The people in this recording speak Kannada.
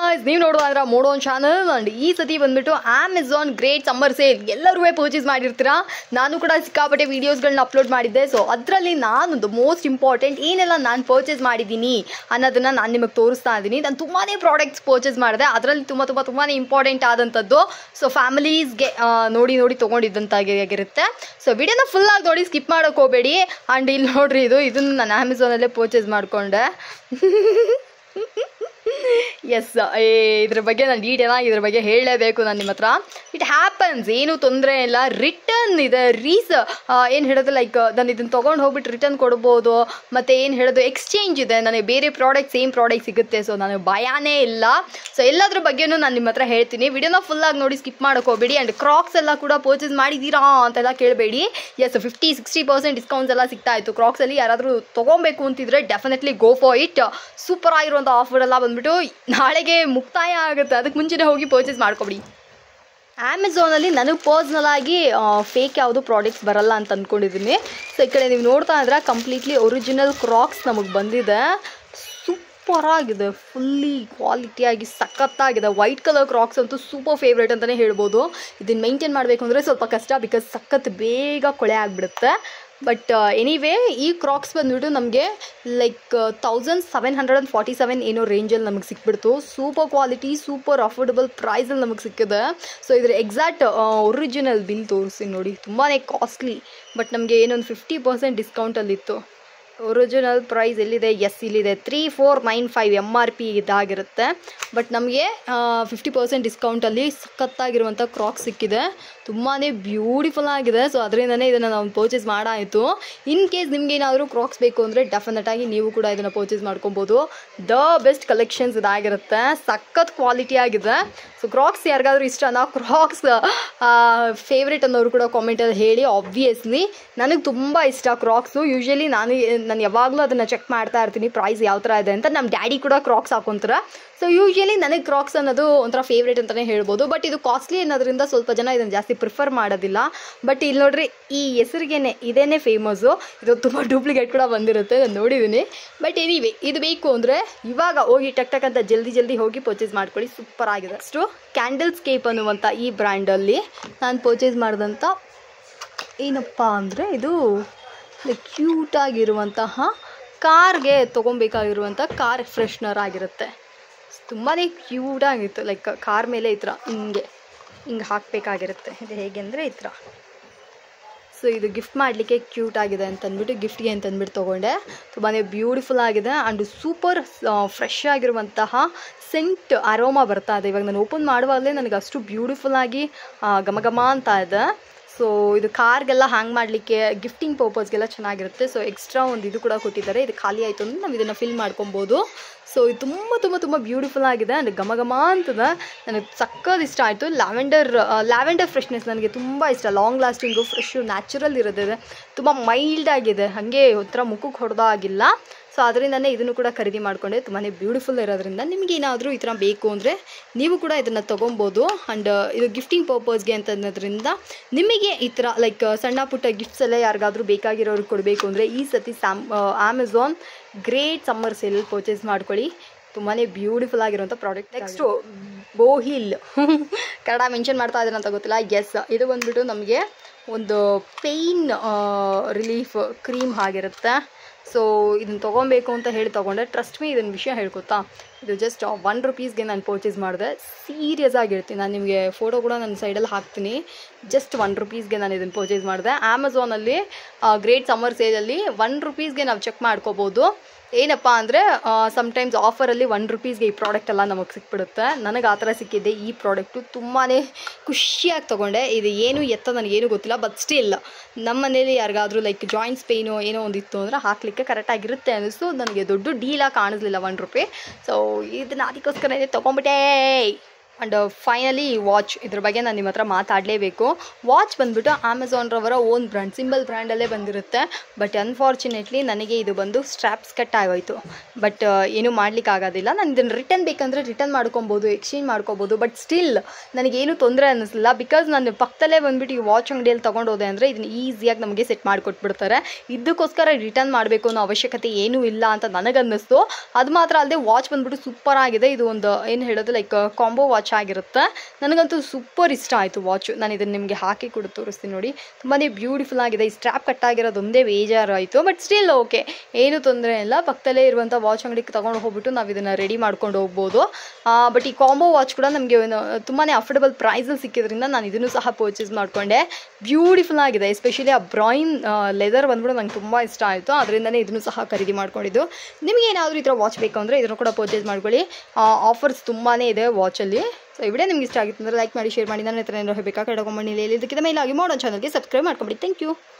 ಗಾಯ್ಸ್ ನೀವು ನೋಡುವಂದ್ರೆ ಮೋಡೋನ್ ಚಾನಲ್ ಅಂಡ್ ಈ ಸತಿ ಬಂದ್ಬಿಟ್ಟು ಅಮೆಝಾನ್ ಗ್ರೇಟ್ ಸಮ್ಮರ್ ಸೇಲ್ ಎಲ್ಲರೂ ಪರ್ಚೇಸ್ ಮಾಡಿರ್ತೀರಾ ನಾನು ಕೂಡ ಸಿಕ್ಕಾಪಟ್ಟೆ ವೀಡಿಯೋಸ್ಗಳನ್ನ ಅಪ್ಲೋಡ್ ಮಾಡಿದ್ದೆ ಸೊ ಅದರಲ್ಲಿ ನಾನು ದ ಮೋಸ್ಟ್ ಇಂಪಾರ್ಟೆಂಟ್ ಏನೆಲ್ಲ ನಾನು ಪರ್ಚೇಸ್ ಮಾಡಿದ್ದೀನಿ ಅನ್ನೋದನ್ನ ನಾನು ನಿಮಗೆ ತೋರಿಸ್ತಾ ಇದ್ದೀನಿ ನಾನು ತುಂಬಾ ಪ್ರಾಡಕ್ಟ್ಸ್ ಪರ್ಚೇಸ್ ಮಾಡಿದೆ ಅದರಲ್ಲಿ ತುಂಬ ತುಂಬ ತುಂಬಾ ಇಂಪಾರ್ಟೆಂಟ್ ಆದಂಥದ್ದು ಸೊ ಫ್ಯಾಮಿಲೀಸ್ಗೆ ನೋಡಿ ನೋಡಿ ತೊಗೊಂಡಿದ್ದಂತಾಗಿರುತ್ತೆ ಸೊ ವಿಡಿಯೋನ ಫುಲ್ ಆಗಿ ನೋಡಿ ಸ್ಕಿಪ್ ಮಾಡೋಕೆ ಹೋಗಬೇಡಿ ಆ್ಯಂಡ್ ಇಲ್ಲಿ ನೋಡ್ರಿ ಇದು ಇದನ್ನು ನಾನು ಅಮೆಝಾನಲ್ಲೇ ಪರ್ಚೇಸ್ ಮಾಡಿಕೊಂಡೆ ಎಸ್ ಇದ್ರ ಬಗ್ಗೆ ನಾನು ಡೀಟೇಲ್ ಆಗಿ ಇದ್ರ ಬಗ್ಗೆ ಹೇಳಲೇಬೇಕು ನಾನು ನಿಮ್ಮ ಹತ್ರ ಇಟ್ ಹ್ಯಾಪನ್ಸ್ ಏನು ತೊಂದರೆ ಇಲ್ಲ ರಿಟರ್ನ್ ಇದೆ ರೀಸ್ ಏನು ಹೇಳೋದು ಲೈಕ್ ನಾನು ಇದನ್ನು ತೊಗೊಂಡು ಹೋಗ್ಬಿಟ್ಟು ರಿಟರ್ನ್ ಕೊಡ್ಬೋದು ಮತ್ತು ಏನು ಹೇಳೋದು ಎಕ್ಸ್ಚೇಂಜ್ ಇದೆ ನನಗೆ ಬೇರೆ ಪ್ರಾಡಕ್ಟ್ ಸೇಮ್ ಪ್ರಾಡಕ್ಟ್ ಸಿಗುತ್ತೆ ಸೊ ನನಗೆ ಭಯನೇ ಇಲ್ಲ ಸೊ ಎಲ್ಲದ್ರ ಬಗ್ಗೆನೂ ನಾನು ನಿಮ್ಮ ಹತ್ರ ಹೇಳ್ತೀನಿ ವಿಡಿಯೋನ ಫುಲ್ಲಾಗಿ ನೋಡಿ ಸ್ಕಿಪ್ ಮಾಡೋಕೆ ಹೋಗಬೇಡಿ ಆ್ಯಂಡ್ ಕ್ರಾಕ್ಸ್ ಎಲ್ಲ ಕೂಡ ಪರ್ಚೇಸ್ ಮಾಡಿದ್ದೀರಾ ಅಂತೆಲ್ಲ ಕೇಳಬೇಡಿ yes fifty sixty percent discounts ಎಲ್ಲ ಸಿಗ್ತಾ ಇತ್ತು ಕ್ರಾಕ್ಸಲ್ಲಿ ಯಾರಾದರೂ ತೊಗೊಬೇಕು ಅಂತಿದ್ರೆ definitely go for it super ಆಗಿರುವಂಥ ಆಫರ್ ಎಲ್ಲ ಬಂದ್ಬಿಟ್ಟು ನಾಳೆಗೆ ಮುಕ್ತಾಯ ಆಗುತ್ತೆ ಅದಕ್ಕೆ ಮುಂಚೆನೇ ಹೋಗಿ ಪರ್ಚೇಸ್ ಮಾಡ್ಕೊಬಿಡಿ ಅಮೆಝಾನಲ್ಲಿ ನನಗೆ ಪರ್ಸ್ನಲ್ ಆಗಿ ಫೇಕ್ ಯಾವುದು ಪ್ರಾಡಕ್ಟ್ಸ್ ಬರಲ್ಲ ಅಂತ ಅಂದ್ಕೊಂಡಿದ್ದೀನಿ ಸೊ ಈ ಕಡೆ ನೀವು ನೋಡ್ತಾ ಇದ್ರೆ ಕಂಪ್ಲೀಟ್ಲಿ ಒರಿಜಿನಲ್ ಕ್ರಾಕ್ಸ್ ನಮಗೆ ಬಂದಿದೆ ಸೂಪರ್ ಆಗಿದೆ ಫುಲ್ಲಿ ಕ್ವಾಲಿಟಿಯಾಗಿ ಸಖತ್ತಾಗಿದೆ ವೈಟ್ ಕಲರ್ ಕ್ರಾಕ್ಸ್ ಅಂತೂ ಸೂಪರ್ ಫೇವ್ರೇಟ್ ಅಂತಲೇ ಹೇಳ್ಬೋದು ಇದನ್ನು ಮೇಂಟೈನ್ ಮಾಡಬೇಕು ಅಂದರೆ ಸ್ವಲ್ಪ ಕಷ್ಟ ಬಿಕಾಸ್ ಸಖತ್ ಬೇಗ ಕೊಳೆ ಆಗಿಬಿಡುತ್ತೆ ಬಟ್ ಎನಿವೇ ಈ ಕ್ರಾಕ್ಸ್ ಬಂದ್ಬಿಟ್ಟು ನಮಗೆ like thousand seven hundred and forty seven ಏನೋ ರೇಂಜಲ್ಲಿ ನಮಗೆ ಸಿಕ್ಬಿಡ್ತು ಸೂಪರ್ ಕ್ವಾಲಿಟಿ ಸೂಪರ್ ಅಫೋರ್ಡಬಲ್ ಪ್ರೈಸಲ್ಲಿ ನಮಗೆ ಸಿಕ್ಕಿದೆ ಸೊ ಇದ್ರ ಎಕ್ಸಾಕ್ಟ್ ಒರಿಜಿನಲ್ ಬಿಲ್ ತೋರಿಸಿ ನೋಡಿ ತುಂಬಾ ಕಾಸ್ಟ್ಲಿ ಬಟ್ ನಮಗೆ ಏನೊಂದು ಫಿಫ್ಟಿ ಪರ್ಸೆಂಟ್ ಡಿಸ್ಕೌಂಟಲ್ಲಿತ್ತು ಒರಿಜಿನಲ್ ಪ್ರೈಸ್ ಎಲ್ಲಿದೆ ಎಸ್ ಇಲ್ಲಿದೆ three four nine five M R P ಇದಾಗಿರುತ್ತೆ ಬಟ್ ನಮಗೆ ಫಿಫ್ಟಿ ಪರ್ಸೆಂಟ್ ಡಿಸ್ಕೌಂಟಲ್ಲಿ ಸಖತ್ತಾಗಿರುವಂಥ ಕ್ರಾಕ್ಸ್ ಸಿಕ್ಕಿದೆ ತುಂಬಾ ಬ್ಯೂಟಿಫುಲ್ ಆಗಿದೆ ಸೊ ಅದರಿಂದನೇ ಇದನ್ನು ನಾವು ಪರ್ಚೇಸ್ ಮಾಡಾಯಿತು ಇನ್ ಕೇಸ್ ನಿಮ್ಗೆ ಏನಾದರೂ ಕ್ರಾಕ್ಸ್ ಬೇಕು ಅಂದರೆ ಡೆಫಿನೆಟಾಗಿ ನೀವು ಕೂಡ ಇದನ್ನು ಪರ್ಚೇಸ್ ಮಾಡ್ಕೊಬೋದು ದ ಬೆಸ್ಟ್ ಕಲೆಕ್ಷನ್ಸ್ ಇದಾಗಿರುತ್ತೆ ಸಖತ್ ಕ್ವಾಲಿಟಿ ಆಗಿದೆ ಸೊ ಕ್ರಾಕ್ಸ್ ಯಾರಿಗಾದ್ರೂ ಇಷ್ಟನಾ ಕ್ರಾಕ್ಸ್ ಫೇವ್ರೇಟ್ ಅನ್ನೋರು ಕೂಡ ಕಾಮೆಂಟಲ್ಲಿ ಹೇಳಿ ಆಬ್ವಿಯಸ್ಲಿ ನನಗೆ ತುಂಬ ಇಷ್ಟ ಕ್ರಾಕ್ಸು ಯೂಶ್ವಲಿ ನಾನು ನಾನು ಯಾವಾಗಲೂ ಅದನ್ನು ಚೆಕ್ ಮಾಡ್ತಾ ಇರ್ತೀನಿ ಪ್ರೈಸ್ ಯಾವ ಥರ ಇದೆ ಅಂತ ನಮ್ಮ ಡ್ಯಾಡಿ ಕೂಡ ಕ್ರಾಕ್ಸ್ ಹಾಕೊಂತಾರೆ ಸೊ ಯೂಶ್ವಲಿ ನನಗೆ ಕ್ರಾಕ್ಸ್ ಅನ್ನೋದು ಒಂಥರ ಫೇವ್ರೇಟ್ ಅಂತಲೇ ಹೇಳ್ಬೋದು ಬಟ್ ಇದು ಕಾಸ್ಟ್ಲಿ ಅನ್ನೋದ್ರಿಂದ ಸ್ವಲ್ಪ ಜನ ಇದನ್ನು ಜಾಸ್ತಿ ಪ್ರಿಫರ್ ಮಾಡೋದಿಲ್ಲ ಬಟ್ ಇಲ್ಲಿ ನೋಡ್ರಿ ಈ ಹೆಸರಿಗೇನೆ ಇದೇನೇ ಫೇಮಸ್ಸು ಇದು ತುಂಬ ಡೂಪ್ಲಿಕೇಟ್ ಕೂಡ ಬಂದಿರುತ್ತೆ ನಾನು ನೋಡಿದ್ದೀನಿ ಬಟ್ ಎನಿವೆ ಇದು ಬೇಕು ಅಂದರೆ ಇವಾಗ ಹೋಗಿ ಟಕ್ ಟಕ್ ಅಂತ ಜಲ್ದಿ ಜಲ್ದಿ ಹೋಗಿ ಪರ್ಚೇಸ್ ಮಾಡ್ಕೊಳ್ಳಿ ಸೂಪರ್ ಆಗಿದೆ ಅಷ್ಟು ಕ್ಯಾಂಡಲ್ ಸ್ಕೇಪ್ ಅನ್ನುವಂಥ ಈ ಬ್ರ್ಯಾಂಡಲ್ಲಿ ನಾನು ಪರ್ಚೇಸ್ ಮಾಡಿದಂಥ ಏನಪ್ಪ ಅಂದರೆ ಇದು ಕ್ಯೂಟಾಗಿರುವಂತಹ ಕಾರ್ಗೆ ತೊಗೊಬೇಕಾಗಿರುವಂಥ ಕಾರ್ ಫ್ರೆಶ್ನರ್ ಆಗಿರುತ್ತೆ ತುಂಬಾ ಕ್ಯೂಟಾಗಿತ್ತು ಲೈಕ್ ಕಾರ್ ಮೇಲೆ ಈ ಥರ ಹಿಂಗೆ ಹಿಂಗೆ ಹಾಕಬೇಕಾಗಿರುತ್ತೆ ಇದು ಹೇಗೆ ಅಂದರೆ ಈ ಥರ ಸೊ ಇದು ಗಿಫ್ಟ್ ಮಾಡಲಿಕ್ಕೆ ಕ್ಯೂಟ್ ಆಗಿದೆ ಅಂತ ಅಂದ್ಬಿಟ್ಟು ಗಿಫ್ಟ್ಗೆ ಅಂತ ಅಂದ್ಬಿಟ್ಟು ತೊಗೊಂಡೆ ತುಂಬಾ ಬ್ಯೂಟಿಫುಲ್ ಆಗಿದೆ ಆ್ಯಂಡ್ ಸೂಪರ್ ಫ್ರೆಶ್ ಆಗಿರುವಂತಹ ಸೆಂಟ್ ಅರೋಮಾ ಬರ್ತಾ ಇದೆ ಇವಾಗ ನಾನು ಓಪನ್ ಮಾಡುವಾಗಲೇ ನನಗೆ ಅಷ್ಟು ಬ್ಯೂಟಿಫುಲ್ ಆಗಿ ಘಮ ಘಮ ಅಂತ ಇದೆ ಸೊ ಇದು ಕಾರ್ಗೆಲ್ಲ ಹ್ಯಾಂಗ್ ಮಾಡಲಿಕ್ಕೆ ಗಿಫ್ಟಿಂಗ್ ಪರ್ಪಸ್ಗೆಲ್ಲ ಚೆನ್ನಾಗಿರುತ್ತೆ ಸೊ ಎಕ್ಸ್ಟ್ರಾ ಒಂದು ಇದು ಕೂಡ ಕೊಟ್ಟಿದ್ದಾರೆ ಇದು ಖಾಲಿ ಆಯಿತು ಅಂದರೆ ನಾವು ಇದನ್ನು ಫಿಲ್ ಮಾಡ್ಕೊಬೋದು ಸೊ ಇದು ತುಂಬ ತುಂಬ ತುಂಬ ಬ್ಯೂಟಿಫುಲ್ ಆಗಿದೆ ಆ್ಯಂಡ್ ಘಮ ಘಮ ಅಂತದ ನನಗೆ ಸಕ್ಕತ್ ಇಷ್ಟ ಆಯಿತು ಲ್ಯಾವೆಂಡರ್ ಲ್ಯಾವೆಂಡರ್ ಫ್ರೆಶ್ನೆಸ್ ನನಗೆ ತುಂಬ ಇಷ್ಟ ಲಾಂಗ್ ಲಾಸ್ಟಿಂಗು ಫ್ರೆಶ್ಶು ನ್ಯಾಚುರಲ್ ಇರೋದಿದೆ ತುಂಬ ಮೈಲ್ಡ್ ಆಗಿದೆ ಹಾಗೆ ಒಂಥರ ಮುಖಕ್ಕೆ ಹೊಡೆದಾಗಿಲ್ಲ ಸೊ ಅದರಿಂದನೇ ಇದನ್ನು ಕೂಡ ಖರೀದಿ ಮಾಡಿಕೊಂಡೆ ತುಂಬಾ ಬ್ಯೂಟಿಫುಲ್ ಇರೋದ್ರಿಂದ ನಿಮಗೆ ಏನಾದರೂ ಈ ಥರ ಬೇಕು ಅಂದರೆ ನೀವು ಕೂಡ ಇದನ್ನು ತೊಗೊಬೋದು ಆ್ಯಂಡ್ ಇದು ಗಿಫ್ಟಿಂಗ್ ಪರ್ಪಸ್ಗೆ ಅಂತ ಅನ್ನೋದ್ರಿಂದ ನಿಮಗೆ ಈ ಥರ ಲೈಕ್ ಸಣ್ಣ ಪುಟ್ಟ ಗಿಫ್ಟ್ಸ್ ಎಲ್ಲ ಯಾರಿಗಾದ್ರೂ ಬೇಕಾಗಿರೋರಿಗೆ ಕೊಡಬೇಕು ಅಂದರೆ ಈ ಸತಿ ಸ್ಯಾಮ್ ಅಮೆಝಾನ್ ಗ್ರೇಟ್ ಸಮ್ಮರ್ ಸೇಲಲ್ಲಿ ಪರ್ಚೇಸ್ ಮಾಡ್ಕೊಳ್ಳಿ ತುಂಬಾ ಬ್ಯೂಟಿಫುಲ್ ಆಗಿರುವಂಥ ಪ್ರಾಡಕ್ಟ್ ನೆಕ್ಸ್ಟು ಬೋಹಿಲ್ ಕನ್ನಡ ಮೆನ್ಷನ್ ಮಾಡ್ತಾ ಇದ್ದಾರೆ ಅಂತ ಗೊತ್ತಿಲ್ಲ ಎಸ್ ಇದು ಬಂದ್ಬಿಟ್ಟು ನಮಗೆ ಒಂದು ಪೇಯ್ನ್ ರಿಲೀಫ್ ಕ್ರೀಮ್ ಆಗಿರುತ್ತೆ ಸೊ ಇದನ್ನು ತೊಗೊಬೇಕು ಅಂತ ಹೇಳಿ ತೊಗೊಂಡೆ ಟ್ರಸ್ಟ್ ಮೀ ಇದನ್ನ ವಿಷಯ ಹೇಳ್ಕೊತಾ ಇದು ಜಸ್ಟ್ ಒನ್ ರುಪೀಸ್ಗೆ ನಾನು ಪರ್ಚೇಸ್ ಮಾಡಿದೆ ಸೀರಿಯಸ್ ಆಗಿರ್ತೀನಿ ನಾನು ನಿಮಗೆ ಫೋಟೋ ಕೂಡ ನನ್ನ ಸೈಡಲ್ಲಿ ಹಾಕ್ತೀನಿ ಜಸ್ಟ್ ಒನ್ ರುಪೀಸ್ಗೆ ನಾನು ಇದನ್ನು ಪರ್ಚೇಸ್ ಮಾಡಿದೆ ಅಮೆಝಾನಲ್ಲಿ ಗ್ರೇಟ್ ಸಮ್ಮರ್ ಸೇಲಲ್ಲಿ ಒನ್ ರುಪೀಸ್ಗೆ ನಾವು ಚೆಕ್ ಮಾಡ್ಕೋಬೋದು ಏನಪ್ಪ ಅಂದರೆ ಸಮ್ಟೈಮ್ಸ್ ಆಫರಲ್ಲಿ ಒನ್ ರುಪೀಸ್ಗೆ ಈ ಪ್ರಾಡಕ್ಟ್ ಎಲ್ಲ ನಮಗೆ ಸಿಕ್ಬಿಡುತ್ತೆ ನನಗೆ ಆ ಥರ ಸಿಕ್ಕಿದೆ ಈ ಪ್ರಾಡಕ್ಟು ತುಂಬಾ ಖುಷಿಯಾಗಿ ತೊಗೊಂಡೆ ಇದು ಏನು ಎತ್ತ ನನಗೇನು ಗೊತ್ತಿಲ್ಲ ಬಟ್ ಸ್ಟಿಲ್ ನಮ್ಮ ಮನೇಲಿ ಯಾರಿಗಾದ್ರೂ ಲೈಕ್ ಜಾಯಿಂಟ್ಸ್ ಪೇಯ್ನು ಏನೋ ಒಂದಿತ್ತು ಅಂದರೆ ಹಾಕಲಿಕ್ಕೆ ಕರೆಕ್ಟಾಗಿರುತ್ತೆ ಅನ್ನಿಸ್ತು ನನಗೆ ದೊಡ್ಡ ಡೀಲಾಗಿ ಕಾಣಿಸ್ಲಿಲ್ಲ ಒನ್ ರುಪಿ ಸೊ ಇದನ್ನ ಅದಕ್ಕೋಸ್ಕರ ತೊಗೊಂಬಿಟ್ಟೇ ಆ್ಯಂಡ್ ಫೈನಲಿ ವಾಚ್ ಇದ್ರ ಬಗ್ಗೆ ನಾನು ನಿಮ್ಮ ಹತ್ರ ಮಾತಾಡಲೇಬೇಕು ವಾಚ್ ಬಂದ್ಬಿಟ್ಟು ಅಮೆಝಾನ್ರವರ ಓನ್ ಬ್ರ್ಯಾಂಡ್ ಸಿಂಬಲ್ ಬ್ರ್ಯಾಂಡಲ್ಲೇ ಬಂದಿರುತ್ತೆ ಬಟ್ ಅನ್ಫಾರ್ಚುನೇಟ್ಲಿ ನನಗೆ ಇದು ಬಂದು ಸ್ಟ್ರಾಪ್ಸ್ ಕಟ್ ಆಗೋಯ್ತು ಬಟ್ ಏನೂ ಮಾಡ್ಲಿಕ್ಕೆ ಆಗೋದಿಲ್ಲ ನಾನು ಇದನ್ನು ರಿಟರ್ನ್ ಬೇಕಂದರೆ ರಿಟರ್ನ್ ಮಾಡ್ಕೊಬೋದು ಎಕ್ಸ್ಚೇಂಜ್ ಮಾಡ್ಕೊಬೋದು ಬಟ್ ಸ್ಟಿಲ್ ನನಗೇನು ತೊಂದರೆ ಅನ್ನಿಸಲಿಲ್ಲ ಬಿಕಾಸ್ ನಾನು ಪಕ್ಕದಲ್ಲೇ ಬಂದ್ಬಿಟ್ಟು ಈ ವಾಚ್ ಅಂಗಡಿಯಲ್ಲಿ ತೊಗೊಂಡೋದೆ ಅಂದರೆ ಇದನ್ನು ಈಸಿಯಾಗಿ ನಮಗೆ ಸೆಟ್ ಮಾಡಿಕೊಟ್ಬಿಡ್ತಾರೆ ಇದಕ್ಕೋಸ್ಕರ ರಿಟರ್ನ್ ಮಾಡಬೇಕು ಅನ್ನೋ ಅವಶ್ಯಕತೆ ಏನೂ ಇಲ್ಲ ಅಂತ ನನಗನ್ನಿಸ್ತು ಅದು ಮಾತ್ರ ಅಲ್ಲದೆ ವಾಚ್ ಬಂದ್ಬಿಟ್ಟು ಸೂಪರ್ ಆಗಿದೆ ಇದು ಒಂದು ಏನು ಹೇಳೋದು ಲೈಕ್ ಕಾಂಬೋ ವಾಚ್ ಆಗಿರುತ್ತೆ ನನಗಂತೂ ಸೂಪರ್ ಇಷ್ಟ ಆಯಿತು ವಾಚ್ ನಾನು ಇದನ್ನು ನಿಮಗೆ ಹಾಕಿ ಕೂಡ ತೋರಿಸ್ತೀನಿ ನೋಡಿ ತುಂಬಾ ಬ್ಯೂಟಿಫುಲ್ ಆಗಿದೆ ಈ ಸ್ಟ್ರಾಪ್ ಕಟ್ ಆಗಿರೋದು ಒಂದೇ ಬೇಜಾರಾಯಿತು ಬಟ್ ಸ್ಟಿಲ್ ಓಕೆ ಏನು ತೊಂದರೆ ಇಲ್ಲ ಪಕ್ಕದಲ್ಲೇ ಇರುವಂಥ ವಾಚ್ ಅಂಗಡಿಗೆ ತೊಗೊಂಡು ಹೋಗ್ಬಿಟ್ಟು ನಾವು ಇದನ್ನು ರೆಡಿ ಮಾಡ್ಕೊಂಡು ಹೋಗ್ಬೋದು ಬಟ್ ಈ ಕಾಂಬೋ ವಾಚ್ ಕೂಡ ನಮಗೆ ತುಂಬಾ ಅಫೋರ್ಡಬಲ್ ಪ್ರೈಸಲ್ಲಿ ಸಿಕ್ಕಿದ್ರಿಂದ ನಾನು ಇದನ್ನು ಸಹ ಪರ್ಚೇಸ್ ಮಾಡಿಕೊಂಡೆ ಬ್ಯೂಟಿಫುಲ್ ಆಗಿದೆ ಎಸ್ಪೆಷಲಿ ಆ ಬ್ರೈನ್ ಲೆದರ್ ಬಂದ್ಬಿಟ್ಟು ನಂಗೆ ತುಂಬ ಇಷ್ಟ ಆಯಿತು ಅದರಿಂದನೇ ಇದನ್ನು ಸಹ ಖರೀದಿ ಮಾಡ್ಕೊಂಡಿದ್ದು ನಿಮಗೆ ಏನಾದರೂ ಈ ಥರ ವಾಚ್ ಬೇಕು ಅಂದರೆ ಇದನ್ನು ಕೂಡ ಪರ್ಚೇಸ್ ಮಾಡ್ಕೊಳ್ಳಿ ಆಫರ್ಸ್ ತುಂಬಾ ಇದೆ ವಾಚಲ್ಲಿ ಸೊ ಈ ವಿಡಿಯೋ ನಿಮ್ಗೆ ಇಷ್ಟ ಆಗಿತ್ತು ಅಂದರೆ ಲೈಕ್ ಮಾಡಿ ಶೇರ್ ಮಾಡಿ ನನ್ನ ಹತ್ರ ಏನಾದ್ರು ಬೇಕಾ ಕೆಡಕೊಂಬಂಡಿ ಇದಕ್ಕಿಂತ ಮೇಲೆ ಆಗಿ ಮಾಡೋ ಚಾನಲ್ಗೆ ಸಬ್ಸ್ಕ್ರೈಬ್ ಮಾಡ್ಕೊಂಬಿಡಿ ಥ್ಯಾಂಕ್ ಯು